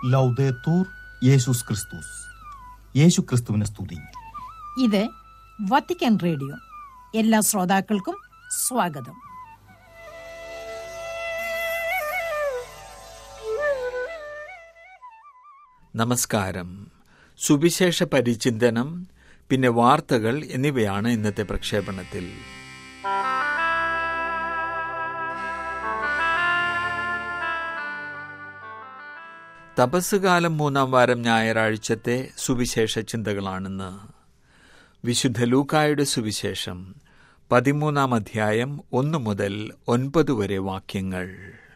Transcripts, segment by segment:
ലൗദേത്തൂർ യേശുസ് ക്രിസ്തുസ് യേശു ക്രിസ്തുവിനെ സ്തുതി ഇത് വത്തിക്കാൻ റേഡിയോ എല്ലാ ശ്രോതാക്കൾക്കും സ്വാഗതം നമസ്കാരം സുവിശേഷ പരിചിന്തനം പിന്നെ വാർത്തകൾ എന്നിവയാണ് ഇന്നത്തെ പ്രക്ഷേപണത്തിൽ തപസ്സുകാലം മൂന്നാം വാരം ഞായറാഴ്ചത്തെ സുവിശേഷ ചിന്തകളാണെന്ന് വിശുദ്ധ ലൂക്കായുടെ സുവിശേഷം പതിമൂന്നാം അധ്യായം ഒന്ന് മുതൽ ഒൻപത് വരെ വാക്യങ്ങൾ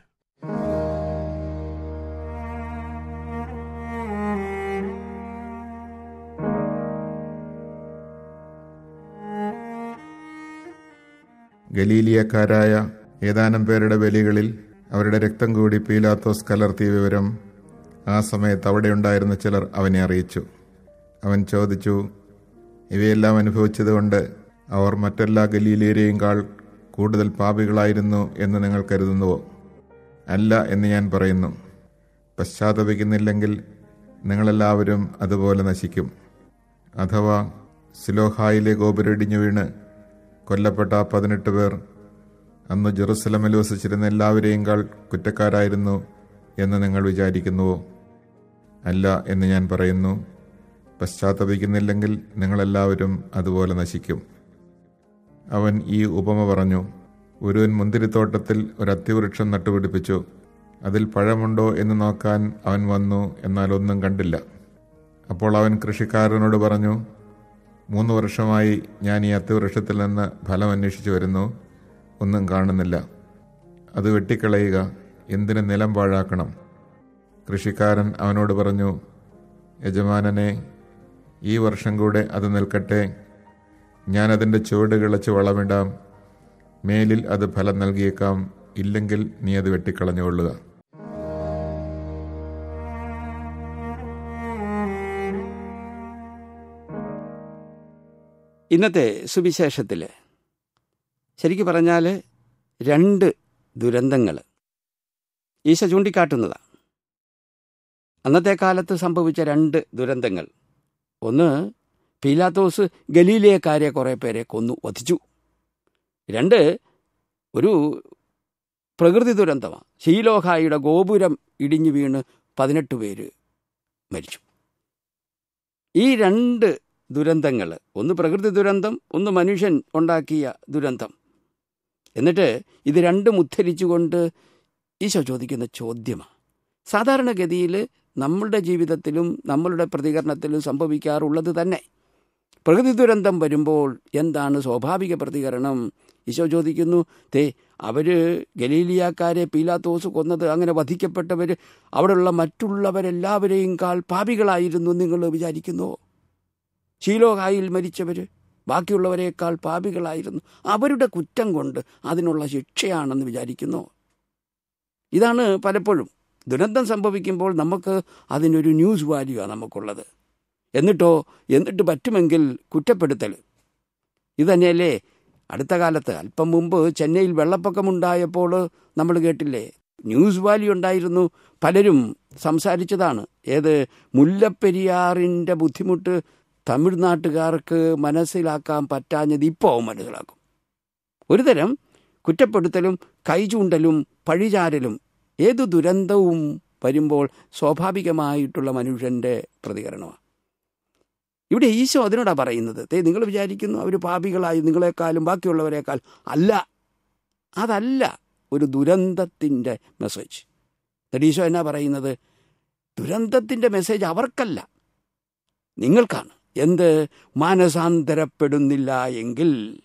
ഗലീലിയക്കാരായ ഏതാനും പേരുടെ ബലികളിൽ അവരുടെ രക്തം കൂടി പീലാത്തോസ് കലർത്തിയ വിവരം ആ സമയത്ത് അവിടെയുണ്ടായിരുന്ന ചിലർ അവനെ അറിയിച്ചു അവൻ ചോദിച്ചു ഇവയെല്ലാം അനുഭവിച്ചതുകൊണ്ട് അവർ മറ്റെല്ലാ ഗലീലിയരെയും കാൾ കൂടുതൽ പാപികളായിരുന്നു എന്ന് നിങ്ങൾ കരുതുന്നുവോ അല്ല എന്ന് ഞാൻ പറയുന്നു പശ്ചാത്തപിക്കുന്നില്ലെങ്കിൽ നിങ്ങളെല്ലാവരും അതുപോലെ നശിക്കും അഥവാ സിലോഹായിലെ ഗോപുരടിഞ്ഞു വീണ് കൊല്ലപ്പെട്ട ആ പതിനെട്ട് പേർ അന്ന് ജെറുസലമിൽ വസിച്ചിരുന്ന എല്ലാവരെയും കാൾ കുറ്റക്കാരായിരുന്നു എന്ന് നിങ്ങൾ വിചാരിക്കുന്നുവോ അല്ല എന്ന് ഞാൻ പറയുന്നു പശ്ചാത്തപിക്കുന്നില്ലെങ്കിൽ നിങ്ങളെല്ലാവരും അതുപോലെ നശിക്കും അവൻ ഈ ഉപമ പറഞ്ഞു ഒരുവൻ മുന്തിരിത്തോട്ടത്തിൽ ഒരു അത്തിവൃക്ഷം നട്ടുപിടിപ്പിച്ചു അതിൽ പഴമുണ്ടോ എന്ന് നോക്കാൻ അവൻ വന്നു എന്നാൽ ഒന്നും കണ്ടില്ല അപ്പോൾ അവൻ കൃഷിക്കാരനോട് പറഞ്ഞു മൂന്ന് വർഷമായി ഞാൻ ഈ അത്തിവൃക്ഷത്തിൽ നിന്ന് ഫലം അന്വേഷിച്ചു വരുന്നു ഒന്നും കാണുന്നില്ല അത് വെട്ടിക്കളയുക എന്തിന് നിലം പാഴാക്കണം കൃഷിക്കാരൻ അവനോട് പറഞ്ഞു യജമാനനെ ഈ വർഷം കൂടെ അത് നിൽക്കട്ടെ ഞാൻ അതിൻ്റെ ചുവട് കിളച്ച് വളമിടാം മേലിൽ അത് ഫലം നൽകിയേക്കാം ഇല്ലെങ്കിൽ നീ അത് വെട്ടിക്കളഞ്ഞുകൊള്ളുക ഇന്നത്തെ സുവിശേഷത്തിൽ ശരിക്കു പറഞ്ഞാൽ രണ്ട് ദുരന്തങ്ങൾ ഈശോ ചൂണ്ടിക്കാട്ടുന്നതാണ് അന്നത്തെ കാലത്ത് സംഭവിച്ച രണ്ട് ദുരന്തങ്ങൾ ഒന്ന് പീലാത്തോസ് ഗലീലയക്കാരെ കുറേ പേരെ കൊന്നു വധിച്ചു രണ്ട് ഒരു പ്രകൃതി ദുരന്തമാണ് ശീലോഹായുടെ ഗോപുരം ഇടിഞ്ഞു വീണ് പതിനെട്ട് പേര് മരിച്ചു ഈ രണ്ട് ദുരന്തങ്ങൾ ഒന്ന് പ്രകൃതി ദുരന്തം ഒന്ന് മനുഷ്യൻ ഉണ്ടാക്കിയ ദുരന്തം എന്നിട്ട് ഇത് രണ്ടും ഉദ്ധരിച്ചുകൊണ്ട് ഈശോ ചോദിക്കുന്ന ചോദ്യമാണ് സാധാരണഗതിയിൽ നമ്മളുടെ ജീവിതത്തിലും നമ്മളുടെ പ്രതികരണത്തിലും സംഭവിക്കാറുള്ളത് തന്നെ പ്രകൃതി ദുരന്തം വരുമ്പോൾ എന്താണ് സ്വാഭാവിക പ്രതികരണം ഈശോ ചോദിക്കുന്നു തേ അവർ ഗലീലിയാക്കാരെ പീലാത്തോസ് കൊന്നത് അങ്ങനെ വധിക്കപ്പെട്ടവർ അവിടെയുള്ള മറ്റുള്ളവരെല്ലാവരെയും കാൾ പാപികളായിരുന്നു നിങ്ങൾ വിചാരിക്കുന്നുവോ ശീലോഹായിൽ മരിച്ചവർ ബാക്കിയുള്ളവരെക്കാൾ പാപികളായിരുന്നു അവരുടെ കുറ്റം കൊണ്ട് അതിനുള്ള ശിക്ഷയാണെന്ന് വിചാരിക്കുന്നു ഇതാണ് പലപ്പോഴും ദുരന്തം സംഭവിക്കുമ്പോൾ നമുക്ക് അതിനൊരു ന്യൂസ് വാല്യൂ ആണ് നമുക്കുള്ളത് എന്നിട്ടോ എന്നിട്ട് പറ്റുമെങ്കിൽ കുറ്റപ്പെടുത്തൽ ഇതന്നെയല്ലേ അടുത്ത കാലത്ത് അല്പം മുമ്പ് ചെന്നൈയിൽ വെള്ളപ്പൊക്കമുണ്ടായപ്പോൾ നമ്മൾ കേട്ടില്ലേ ന്യൂസ് വാല്യൂ ഉണ്ടായിരുന്നു പലരും സംസാരിച്ചതാണ് ഏത് മുല്ലപ്പെരിയാറിൻ്റെ ബുദ്ധിമുട്ട് തമിഴ്നാട്ടുകാർക്ക് മനസ്സിലാക്കാൻ പറ്റാഞ്ഞത് ഇപ്പോൾ മനസ്സിലാക്കും ഒരുതരം കുറ്റപ്പെടുത്തലും കൈചൂണ്ടലും പഴിചാരലും ഏതു ദുരന്തവും വരുമ്പോൾ സ്വാഭാവികമായിട്ടുള്ള മനുഷ്യൻ്റെ പ്രതികരണമാണ് ഇവിടെ ഈശോ അതിനോടാ പറയുന്നത് തേ നിങ്ങൾ വിചാരിക്കുന്നു അവർ പാപികളായി നിങ്ങളെക്കാളും ബാക്കിയുള്ളവരെക്കാൾ അല്ല അതല്ല ഒരു ദുരന്തത്തിൻ്റെ മെസ്സേജ് എന്നിട്ട് ഈശോ എന്നാ പറയുന്നത് ദുരന്തത്തിൻ്റെ മെസ്സേജ് അവർക്കല്ല നിങ്ങൾക്കാണ് എന്ത് മാനസാന്തരപ്പെടുന്നില്ല എങ്കിൽ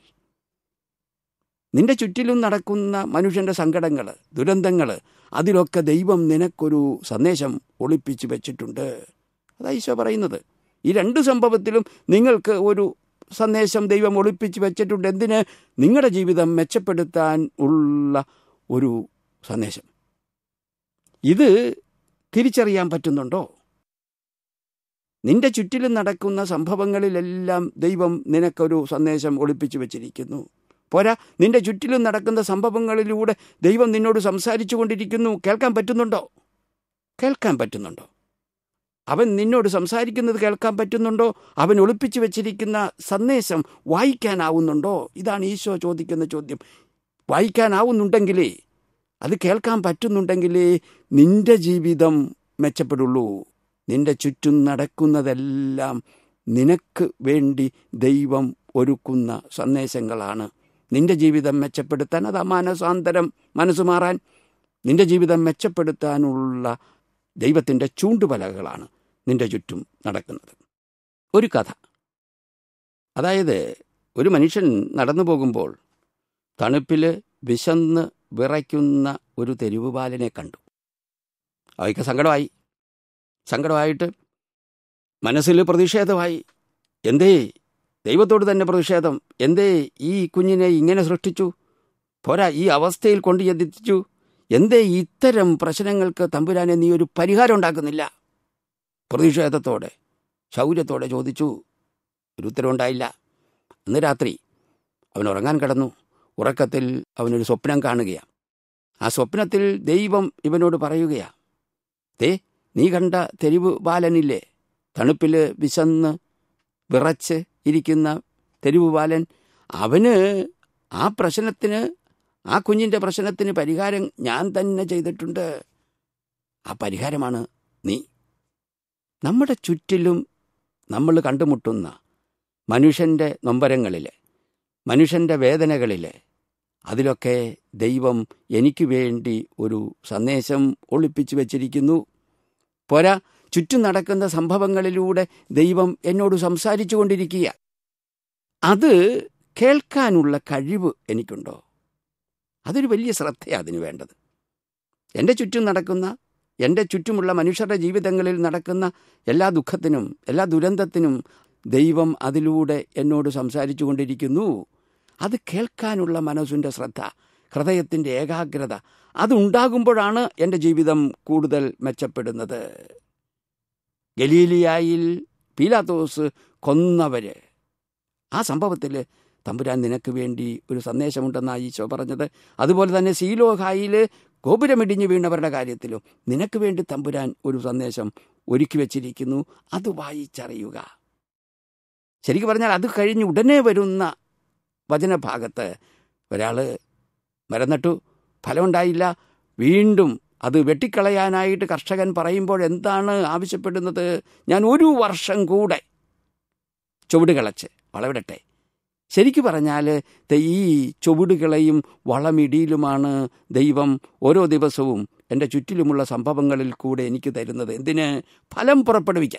നിന്റെ ചുറ്റിലും നടക്കുന്ന മനുഷ്യന്റെ സങ്കടങ്ങൾ ദുരന്തങ്ങൾ അതിലൊക്കെ ദൈവം നിനക്കൊരു സന്ദേശം ഒളിപ്പിച്ച് വെച്ചിട്ടുണ്ട് അതാ ഈശോ പറയുന്നത് ഈ രണ്ട് സംഭവത്തിലും നിങ്ങൾക്ക് ഒരു സന്ദേശം ദൈവം ഒളിപ്പിച്ച് വെച്ചിട്ടുണ്ട് എന്തിന് നിങ്ങളുടെ ജീവിതം മെച്ചപ്പെടുത്താൻ ഉള്ള ഒരു സന്ദേശം ഇത് തിരിച്ചറിയാൻ പറ്റുന്നുണ്ടോ നിന്റെ ചുറ്റിലും നടക്കുന്ന സംഭവങ്ങളിലെല്ലാം ദൈവം നിനക്കൊരു സന്ദേശം ഒളിപ്പിച്ചു വച്ചിരിക്കുന്നു പോരാ നിന്റെ ചുറ്റിലും നടക്കുന്ന സംഭവങ്ങളിലൂടെ ദൈവം നിന്നോട് സംസാരിച്ചു കൊണ്ടിരിക്കുന്നു കേൾക്കാൻ പറ്റുന്നുണ്ടോ കേൾക്കാൻ പറ്റുന്നുണ്ടോ അവൻ നിന്നോട് സംസാരിക്കുന്നത് കേൾക്കാൻ പറ്റുന്നുണ്ടോ അവൻ ഒളിപ്പിച്ചു വെച്ചിരിക്കുന്ന സന്ദേശം വായിക്കാനാവുന്നുണ്ടോ ഇതാണ് ഈശോ ചോദിക്കുന്ന ചോദ്യം വായിക്കാനാവുന്നുണ്ടെങ്കിലേ അത് കേൾക്കാൻ പറ്റുന്നുണ്ടെങ്കിലേ നിന്റെ ജീവിതം മെച്ചപ്പെടുള്ളൂ നിന്റെ ചുറ്റും നടക്കുന്നതെല്ലാം നിനക്ക് വേണ്ടി ദൈവം ഒരുക്കുന്ന സന്ദേശങ്ങളാണ് നിന്റെ ജീവിതം മെച്ചപ്പെടുത്താൻ അത് മാനസാന്തരം മനസ്സ് മാറാൻ നിന്റെ ജീവിതം മെച്ചപ്പെടുത്താനുള്ള ദൈവത്തിൻ്റെ ചൂണ്ടുപലകളാണ് നിന്റെ ചുറ്റും നടക്കുന്നത് ഒരു കഥ അതായത് ഒരു മനുഷ്യൻ നടന്നു പോകുമ്പോൾ തണുപ്പിൽ വിശന്ന് വിറയ്ക്കുന്ന ഒരു തെരുവുപാലനെ കണ്ടു അവയ്ക്ക് സങ്കടമായി സങ്കടമായിട്ട് മനസ്സിൽ പ്രതിഷേധമായി എന്തേ ദൈവത്തോട് തന്നെ പ്രതിഷേധം എന്തേ ഈ കുഞ്ഞിനെ ഇങ്ങനെ സൃഷ്ടിച്ചു പോരാ ഈ അവസ്ഥയിൽ കൊണ്ട് എത്തിച്ചു എന്തേ ഇത്തരം പ്രശ്നങ്ങൾക്ക് തമ്പുരാനെ നീ ഒരു പരിഹാരം ഉണ്ടാക്കുന്നില്ല പ്രതിഷേധത്തോടെ ശൗര്യത്തോടെ ചോദിച്ചു ഒരു ഉത്തരവുണ്ടായില്ല അന്ന് രാത്രി അവൻ ഉറങ്ങാൻ കിടന്നു ഉറക്കത്തിൽ അവനൊരു സ്വപ്നം കാണുകയാണ് ആ സ്വപ്നത്തിൽ ദൈവം ഇവനോട് പറയുകയാ ദേ നീ കണ്ട തെരുവ് ബാലനില്ലേ തണുപ്പിൽ വിശന്ന് വിറച്ച് ഇരിക്കുന്ന തെരുവ് ബാലൻ അവന് ആ പ്രശ്നത്തിന് ആ കുഞ്ഞിൻ്റെ പ്രശ്നത്തിന് പരിഹാരം ഞാൻ തന്നെ ചെയ്തിട്ടുണ്ട് ആ പരിഹാരമാണ് നീ നമ്മുടെ ചുറ്റിലും നമ്മൾ കണ്ടുമുട്ടുന്ന മനുഷ്യൻ്റെ നൊമ്പരങ്ങളിൽ മനുഷ്യൻ്റെ വേദനകളിൽ അതിലൊക്കെ ദൈവം എനിക്ക് വേണ്ടി ഒരു സന്ദേശം ഒളിപ്പിച്ചു വച്ചിരിക്കുന്നു പോരാ ചുറ്റും നടക്കുന്ന സംഭവങ്ങളിലൂടെ ദൈവം എന്നോട് സംസാരിച്ചു കൊണ്ടിരിക്കുക അത് കേൾക്കാനുള്ള കഴിവ് എനിക്കുണ്ടോ അതൊരു വലിയ ശ്രദ്ധയാണ് അതിന് വേണ്ടത് എൻ്റെ ചുറ്റും നടക്കുന്ന എൻ്റെ ചുറ്റുമുള്ള മനുഷ്യരുടെ ജീവിതങ്ങളിൽ നടക്കുന്ന എല്ലാ ദുഃഖത്തിനും എല്ലാ ദുരന്തത്തിനും ദൈവം അതിലൂടെ എന്നോട് സംസാരിച്ചു കൊണ്ടിരിക്കുന്നു അത് കേൾക്കാനുള്ള മനസ്സിൻ്റെ ശ്രദ്ധ ഹൃദയത്തിൻ്റെ ഏകാഗ്രത അതുണ്ടാകുമ്പോഴാണ് എൻ്റെ ജീവിതം കൂടുതൽ മെച്ചപ്പെടുന്നത് ഗലീലിയായിൽ പീലാത്തോസ് കൊന്നവര് ആ സംഭവത്തിൽ തമ്പുരാൻ നിനക്ക് വേണ്ടി ഒരു സന്ദേശമുണ്ടെന്നാണ് ഈശോ പറഞ്ഞത് അതുപോലെ തന്നെ സീലോഹായിൽ ഗോപുരമിടിഞ്ഞു വീണവരുടെ കാര്യത്തിലും നിനക്ക് വേണ്ടി തമ്പുരാൻ ഒരു സന്ദേശം ഒരുക്കി വച്ചിരിക്കുന്നു അത് വായിച്ചറിയുക ശരിക്കും പറഞ്ഞാൽ അത് കഴിഞ്ഞ് ഉടനെ വരുന്ന വചനഭാഗത്ത് ഒരാൾ മരം നട്ടു ഫലമുണ്ടായില്ല വീണ്ടും അത് വെട്ടിക്കളയാനായിട്ട് കർഷകൻ പറയുമ്പോൾ എന്താണ് ആവശ്യപ്പെടുന്നത് ഞാൻ ഒരു വർഷം കൂടെ ചുവട് കിളച്ച് വളവിടട്ടെ ശരിക്കു പറഞ്ഞാൽ ഈ ചുവടുകളെയും വളമിടിയിലുമാണ് ദൈവം ഓരോ ദിവസവും എൻ്റെ ചുറ്റിലുമുള്ള സംഭവങ്ങളിൽ കൂടെ എനിക്ക് തരുന്നത് എന്തിന് ഫലം പുറപ്പെടുവിക്കാൻ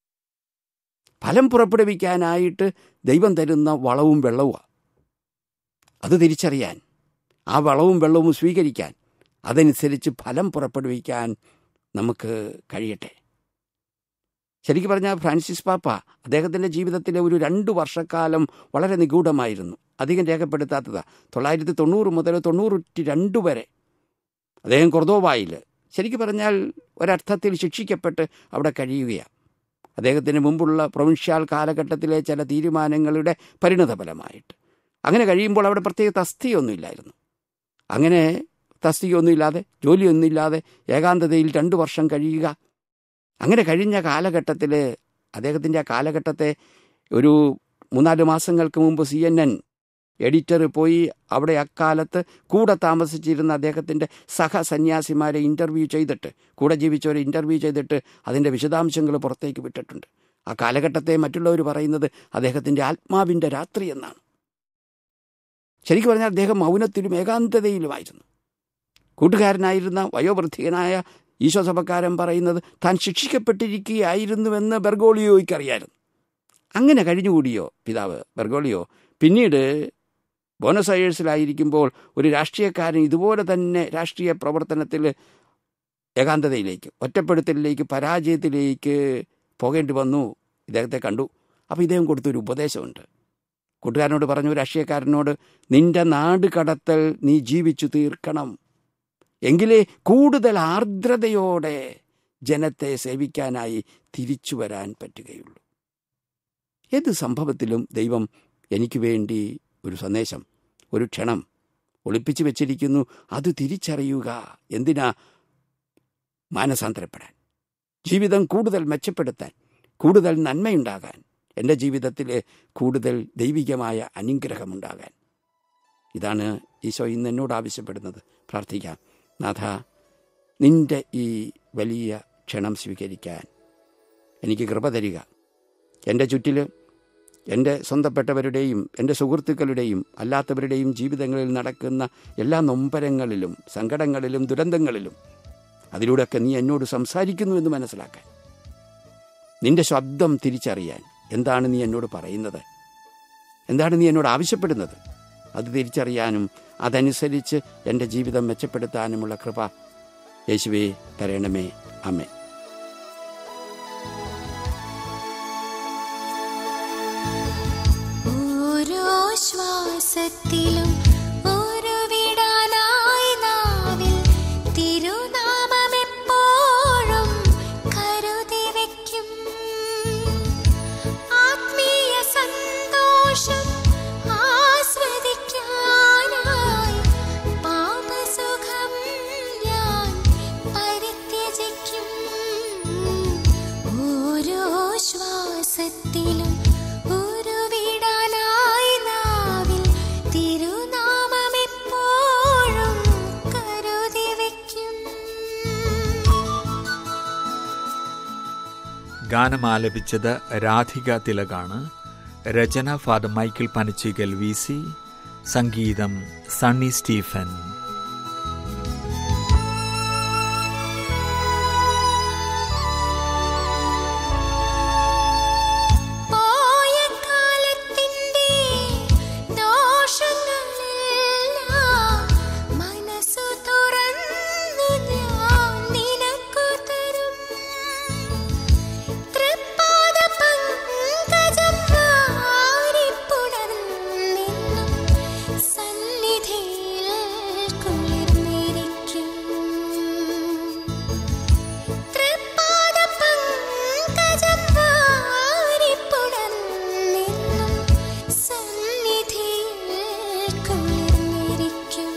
ഫലം പുറപ്പെടുവിക്കാനായിട്ട് ദൈവം തരുന്ന വളവും വെള്ളവുമാണ് അത് തിരിച്ചറിയാൻ ആ വളവും വെള്ളവും സ്വീകരിക്കാൻ അതനുസരിച്ച് ഫലം പുറപ്പെടുവിക്കാൻ നമുക്ക് കഴിയട്ടെ ശരിക്കും പറഞ്ഞാൽ ഫ്രാൻസിസ് പാപ്പ അദ്ദേഹത്തിൻ്റെ ജീവിതത്തിലെ ഒരു രണ്ട് വർഷക്കാലം വളരെ നിഗൂഢമായിരുന്നു അധികം രേഖപ്പെടുത്താത്തതാ തൊള്ളായിരത്തി തൊണ്ണൂറ് മുതൽ തൊണ്ണൂറ്റി രണ്ട് വരെ അദ്ദേഹം കൊർദോവായിൽ ശരിക്കും പറഞ്ഞാൽ ഒരർത്ഥത്തിൽ ശിക്ഷിക്കപ്പെട്ട് അവിടെ കഴിയുകയാണ് അദ്ദേഹത്തിന് മുമ്പുള്ള പ്രൊവിൻഷ്യൽ കാലഘട്ടത്തിലെ ചില തീരുമാനങ്ങളുടെ പരിണതഫലമായിട്ട് അങ്ങനെ കഴിയുമ്പോൾ അവിടെ പ്രത്യേക തസ്തിയൊന്നുമില്ലായിരുന്നു അങ്ങനെ തസ്തികയൊന്നുമില്ലാതെ ജോലിയൊന്നുമില്ലാതെ ഏകാന്തതയിൽ രണ്ടു വർഷം കഴിയുക അങ്ങനെ കഴിഞ്ഞ കാലഘട്ടത്തിൽ അദ്ദേഹത്തിൻ്റെ ആ കാലഘട്ടത്തെ ഒരു മൂന്നാല് മാസങ്ങൾക്ക് മുമ്പ് സി എൻ എൻ എഡിറ്റർ പോയി അവിടെ അക്കാലത്ത് കൂടെ താമസിച്ചിരുന്ന അദ്ദേഹത്തിൻ്റെ സഹസന്യാസിമാരെ ഇൻ്റർവ്യൂ ചെയ്തിട്ട് കൂടെ ജീവിച്ചവരെ ഇൻ്റർവ്യൂ ചെയ്തിട്ട് അതിൻ്റെ വിശദാംശങ്ങൾ പുറത്തേക്ക് വിട്ടിട്ടുണ്ട് ആ കാലഘട്ടത്തെ മറ്റുള്ളവർ പറയുന്നത് അദ്ദേഹത്തിൻ്റെ ആത്മാവിൻ്റെ രാത്രി എന്നാണ് ശരിക്കും പറഞ്ഞാൽ അദ്ദേഹം മൗനത്തിലും ഏകാന്തതയിലുമായിരുന്നു കൂട്ടുകാരനായിരുന്ന വയോവൃദ്ധികനായ ഈശോ സഭക്കാരൻ പറയുന്നത് താൻ ശിക്ഷിക്കപ്പെട്ടിരിക്കുകയായിരുന്നുവെന്ന് ബെർഗോളിയോയ്ക്കറിയായിരുന്നു അങ്ങനെ കഴിഞ്ഞുകൂടിയോ പിതാവ് ബെർഗോളിയോ പിന്നീട് ബോണസ് അയേഴ്സിലായിരിക്കുമ്പോൾ ഒരു രാഷ്ട്രീയക്കാരൻ ഇതുപോലെ തന്നെ രാഷ്ട്രീയ പ്രവർത്തനത്തിൽ ഏകാന്തതയിലേക്ക് ഒറ്റപ്പെടുത്തലിലേക്ക് പരാജയത്തിലേക്ക് പോകേണ്ടി വന്നു ഇദ്ദേഹത്തെ കണ്ടു അപ്പോൾ ഇദ്ദേഹം കൊടുത്തൊരു ഉപദേശമുണ്ട് കൂട്ടുകാരനോട് പറഞ്ഞു രാഷ്ട്രീയക്കാരനോട് നിന്റെ നാട് കടത്തൽ നീ ജീവിച്ചു തീർക്കണം എങ്കിലേ കൂടുതൽ ആർദ്രതയോടെ ജനത്തെ സേവിക്കാനായി തിരിച്ചു വരാൻ പറ്റുകയുള്ളൂ ഏത് സംഭവത്തിലും ദൈവം എനിക്ക് വേണ്ടി ഒരു സന്ദേശം ഒരു ക്ഷണം ഒളിപ്പിച്ചു വെച്ചിരിക്കുന്നു അത് തിരിച്ചറിയുക എന്തിനാ മാനസാന്തരപ്പെടാൻ ജീവിതം കൂടുതൽ മെച്ചപ്പെടുത്താൻ കൂടുതൽ നന്മയുണ്ടാകാൻ എൻ്റെ ജീവിതത്തിൽ കൂടുതൽ ദൈവികമായ അനുഗ്രഹമുണ്ടാകാൻ ഇതാണ് ഈശോ ഇന്ന് എന്നോട് ആവശ്യപ്പെടുന്നത് പ്രാർത്ഥിക്കാം നാഥ നിന്റെ ഈ വലിയ ക്ഷണം സ്വീകരിക്കാൻ എനിക്ക് കൃപ തരിക എൻ്റെ ചുറ്റിൽ എൻ്റെ സ്വന്തപ്പെട്ടവരുടെയും എൻ്റെ സുഹൃത്തുക്കളുടെയും അല്ലാത്തവരുടെയും ജീവിതങ്ങളിൽ നടക്കുന്ന എല്ലാ നൊമ്പരങ്ങളിലും സങ്കടങ്ങളിലും ദുരന്തങ്ങളിലും അതിലൂടെയൊക്കെ നീ എന്നോട് സംസാരിക്കുന്നു എന്ന് മനസ്സിലാക്കാൻ നിന്റെ ശബ്ദം തിരിച്ചറിയാൻ എന്താണ് നീ എന്നോട് പറയുന്നത് എന്താണ് നീ എന്നോട് ആവശ്യപ്പെടുന്നത് അത് തിരിച്ചറിയാനും അതനുസരിച്ച് എൻ്റെ ജീവിതം മെച്ചപ്പെടുത്താനുമുള്ള കൃപ യേശുവേ തരണമേ അമ്മേ ഓരോ ശ്വാസത്തിലും ഒരു വിടാനായി നാവിൽ തിരുനാമമെപ്പോഴും കരുതി വയ്ക്കും ആത്മീയ സന്തോഷം ആസ്വദിക്കാനായി പാപസുഖം ഞാൻ പരിത്യജിക്കും ഓരോ ശ്വാസത്തിലും ഒരു വിടാനായി നാവിൽ തിരുനാമമെപ്പോഴും കരുതി വയ്ക്കും ഗാനം ആലപിച്ചത് രാധിക തിലകാണ് രചന father Michael Panachikal V C സംഗീതം സണ്ണി സ്റ്റീഫൻ പോയ കാലത്തിന്റെ ദോഷങ്ങളെല്ലാം മനസ്സു തുറന്നു ഞാൻ നിനക്കു തരും തൃപ്പാദ പങ്കജം വാരിപ്പുണർന്നെന്നും സന്നിധിയിൽ കുളിർന്നിരിക്കും തൃപ്പാദ പങ്കജം വാരിപ്പുണർന്നെന്നും സന്നിധിയിൽ കുളിർന്നിരിക്കും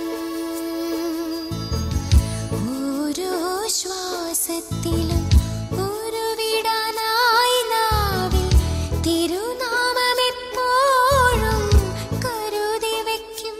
ഓരോ ശ്വാസത്തിലും ഒരു വിടാനായി നാവിൽ തിരുനാമമെപ്പോഴും കരുതി വയ്ക്കും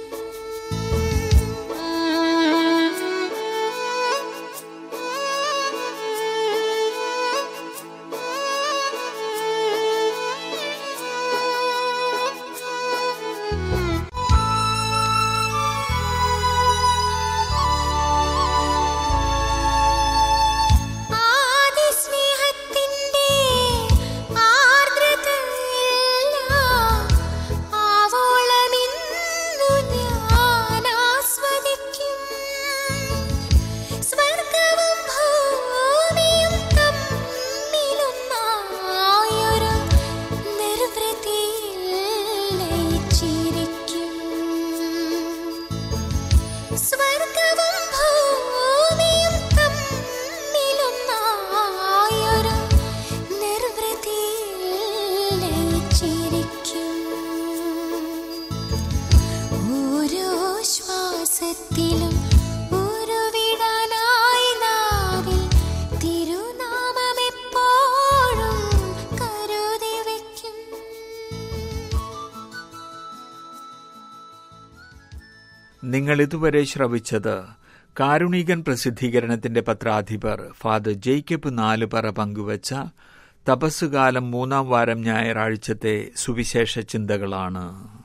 ആദിസ്നേഹത്തിന്റെ ആർദ്രതയെല്ലാം ആവോളമിന്നു ഞാൻ ആസ്വദിക്കും സ്വർഗവും ഭൂമിയും തമ്മിലൊന്നായൊരു നിർവൃതിയിൽ ലയിച്ചിരിക്കും സ്വർഗവും ഭൂമിയും തമ്മിലൊന്നായൊരു നിർവൃതിയിൽ ലയിച്ചിരിക്കും ഓരോ ശ്വാസത്തിലും ഒരു വിടാനായി നാവിൽ തിരുനാമമെപ്പോഴും കരുതി വയ്ക്കും നിങ്ങൾ ഇതുവരെ ശ്രവിച്ചത് കാരുണികൻ പ്രസിദ്ധീകരണത്തിന്റെ പത്രാധിപർ ഫാദർ ജേക്കബ് നാലുപറ പങ്കുവച്ച തപസ്സുകാലം മൂന്നാം വാരം ഞായറാഴ്ചത്തെ സുവിശേഷ ചിന്തകളാണ്